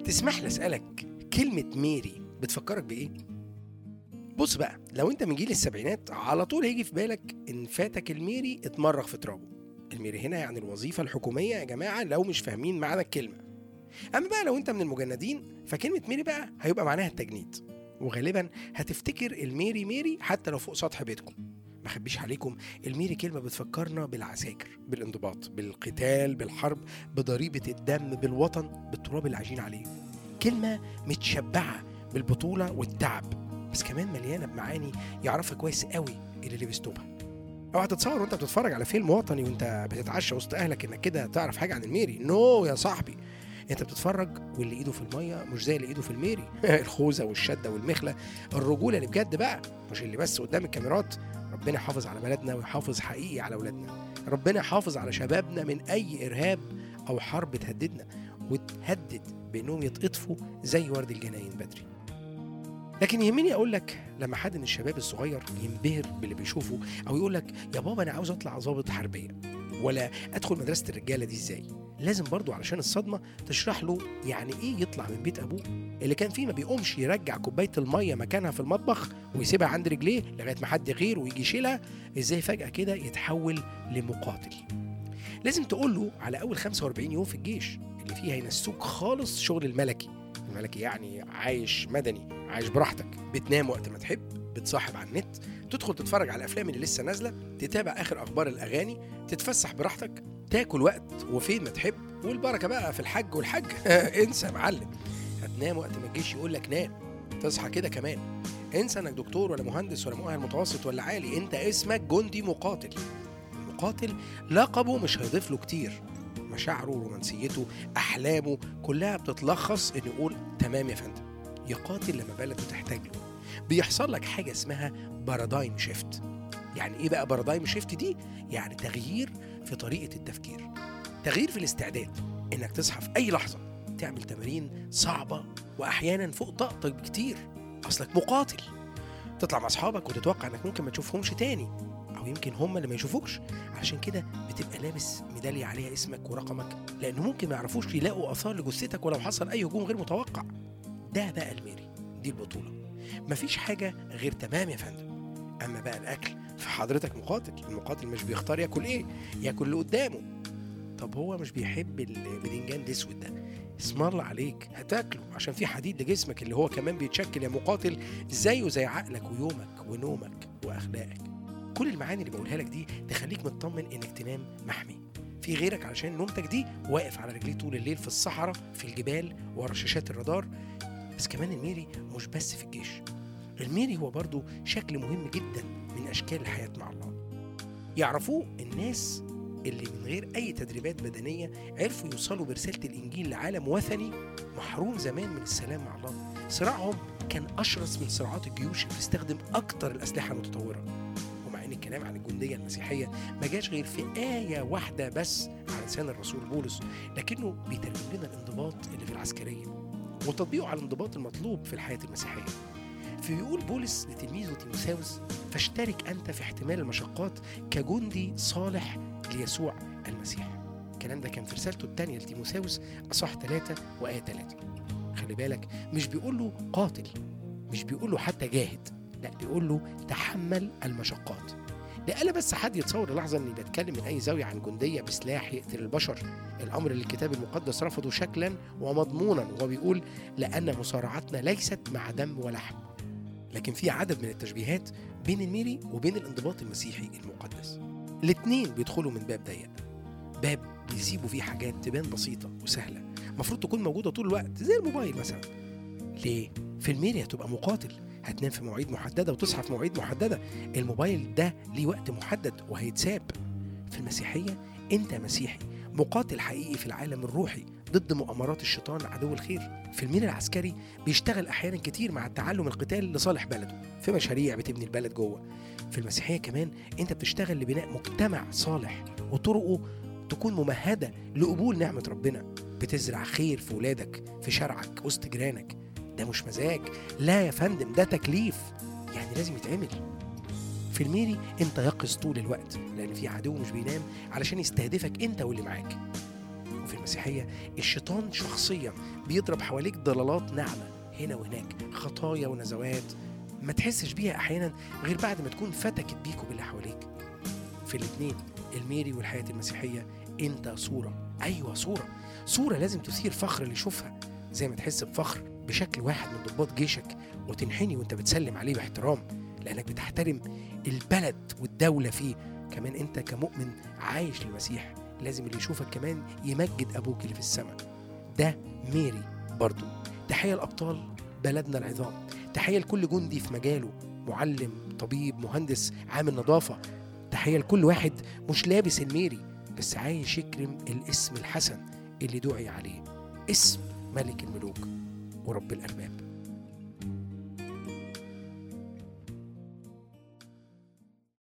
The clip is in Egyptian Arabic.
تسمح لي اسالك كلمه ميري بتفكرك بايه بص بقى لو انت من جيل السبعينات على طول هيجي في بالك ان فاتك الميري اتمرغ في ترابه الميري هنا يعني الوظيفه الحكوميه يا جماعه لو مش فاهمين معنى الكلمه اما بقى لو انت من المجندين فكلمه ميري بقى هيبقى معناها التجنيد وغالبا هتفتكر الميري ميري حتى لو فوق سطح بيتكم ما اخبيش عليكم الميري كلمه بتفكرنا بالعساكر بالانضباط بالقتال بالحرب بضريبه الدم بالوطن بالتراب اللي عايشين عليه كلمه متشبعه بالبطوله والتعب بس كمان مليانه بمعاني يعرفها كويس قوي اللي لبس توبها اوعى تتصور وانت بتتفرج على فيلم وطني وانت بتتعشى وسط اهلك انك كده تعرف حاجه عن الميري نو يا صاحبي انت بتتفرج واللي ايده في الميه مش زي اللي ايده في الميري الخوذه والشده والمخله الرجوله اللي بجد بقى مش اللي بس قدام الكاميرات ربنا يحافظ على بلدنا ويحافظ حقيقي على اولادنا ربنا يحافظ على شبابنا من اي ارهاب او حرب تهددنا وتهدد بانهم يتقطفوا زي ورد الجناين بدري لكن يهمني اقول لك لما حد من الشباب الصغير ينبهر باللي بيشوفه او يقول لك يا بابا انا عاوز اطلع ضابط حربيه ولا ادخل مدرسه الرجاله دي ازاي لازم برضو علشان الصدمه تشرح له يعني ايه يطلع من بيت ابوه اللي كان فيه ما بيقومش يرجع كوبايه الميه مكانها في المطبخ ويسيبها عند رجليه لغايه ما حد غيره ويجي يشيلها ازاي فجاه كده يتحول لمقاتل لازم تقول له على اول 45 يوم في الجيش اللي فيه هينسوك خالص شغل الملكي الملكي يعني عايش مدني عايش براحتك بتنام وقت ما تحب بتصاحب على النت تدخل تتفرج على الافلام اللي لسه نازله تتابع اخر اخبار الاغاني تتفسح براحتك تاكل وقت وفين ما تحب والبركه بقى في الحج والحج انسى يا معلم هتنام وقت ما الجيش يقول لك نام تصحى كده كمان انسى انك دكتور ولا مهندس ولا مؤهل متوسط ولا عالي انت اسمك جندي مقاتل المقاتل لقبه مش هيضيف له كتير مشاعره رومانسيته احلامه كلها بتتلخص انه يقول تمام يا فندم يقاتل لما بلده تحتاج له بيحصل لك حاجه اسمها بارادايم شيفت يعني ايه بقى بارادايم شيفت دي يعني تغيير في طريقه التفكير تغيير في الاستعداد انك تصحى في اي لحظه تعمل تمارين صعبه واحيانا فوق طاقتك بكتير اصلك مقاتل تطلع مع اصحابك وتتوقع انك ممكن ما تشوفهمش تاني او يمكن هم اللي ما يشوفوكش علشان كده بتبقى لابس ميداليه عليها اسمك ورقمك لانه ممكن ما يعرفوش يلاقوا اثار لجثتك ولو حصل اي هجوم غير متوقع ده بقى الميري دي البطوله مفيش حاجه غير تمام يا فندم اما بقى الاكل فحضرتك مقاتل المقاتل مش بيختار ياكل ايه ياكل اللي قدامه طب هو مش بيحب البدنجان الاسود ده اسم الله عليك هتاكله عشان في حديد لجسمك اللي هو كمان بيتشكل يا مقاتل زيه زي عقلك ويومك ونومك واخلاقك كل المعاني اللي بقولها لك دي تخليك مطمن انك تنام محمي في غيرك علشان نومتك دي واقف على رجليه طول الليل في الصحراء في الجبال ورا شاشات الرادار بس كمان الميري مش بس في الجيش الميري هو برضو شكل مهم جدا من اشكال الحياه مع الله يعرفوه الناس اللي من غير اي تدريبات بدنيه عرفوا يوصلوا برساله الانجيل لعالم وثني محروم زمان من السلام مع الله صراعهم كان اشرس من صراعات الجيوش اللي بتستخدم اكتر الاسلحه المتطوره ومع ان الكلام عن الجنديه المسيحيه ما جاش غير في ايه واحده بس على لسان الرسول بولس لكنه بيترجم لنا الانضباط اللي في العسكريه وتطبيقه على الانضباط المطلوب في الحياه المسيحيه فبيقول بولس لتلميذه تيموساوس فاشترك انت في احتمال المشقات كجندي صالح ليسوع المسيح الكلام ده كان في رسالته الثانية لتيموساوس أصح ثلاثة وآية ثلاثة خلي بالك مش بيقول له قاتل مش بيقول له حتى جاهد لا بيقول له تحمل المشقات لألا بس حد يتصور لحظة إني بتكلم من أي زاوية عن جندية بسلاح يقتل البشر الأمر اللي الكتاب المقدس رفضه شكلا ومضمونا وهو بيقول لأن مصارعتنا ليست مع دم ولحم لكن في عدد من التشبيهات بين الميري وبين الانضباط المسيحي المقدس الاتنين بيدخلوا من باب ضيق باب بيسيبوا فيه حاجات تبان بسيطة وسهلة المفروض تكون موجودة طول الوقت زي الموبايل مثلا ليه؟ في الميري هتبقى مقاتل هتنام في مواعيد محددة وتصحى في مواعيد محددة الموبايل ده ليه وقت محدد وهيتساب في المسيحية انت مسيحي مقاتل حقيقي في العالم الروحي ضد مؤامرات الشيطان عدو الخير في الميل العسكري بيشتغل احيانا كتير مع التعلم القتال لصالح بلده في مشاريع بتبني البلد جوه في المسيحيه كمان انت بتشتغل لبناء مجتمع صالح وطرقه تكون ممهده لقبول نعمه ربنا بتزرع خير في ولادك في شارعك وسط جيرانك ده مش مزاج لا يا فندم ده تكليف يعني لازم يتعمل في الميري انت يقظ طول الوقت لان في عدو مش بينام علشان يستهدفك انت واللي معاك وفي المسيحية الشيطان شخصيا بيضرب حواليك ضلالات ناعمة هنا وهناك خطايا ونزوات ما تحسش بيها أحيانا غير بعد ما تكون فتكت بيك وباللي حواليك في الاتنين الميري والحياة المسيحية انت صورة أيوة صورة صورة لازم تثير فخر اللي يشوفها زي ما تحس بفخر بشكل واحد من ضباط جيشك وتنحني وانت بتسلم عليه باحترام لأنك بتحترم البلد والدولة فيه كمان انت كمؤمن عايش للمسيح لازم اللي يشوفك كمان يمجد ابوك اللي في السماء ده ميري برضو تحية الأبطال بلدنا العظام تحية لكل جندي في مجاله معلم طبيب مهندس عامل نظافة تحية لكل واحد مش لابس الميري بس عايش يكرم الاسم الحسن اللي دعي عليه اسم ملك الملوك ورب الأرباب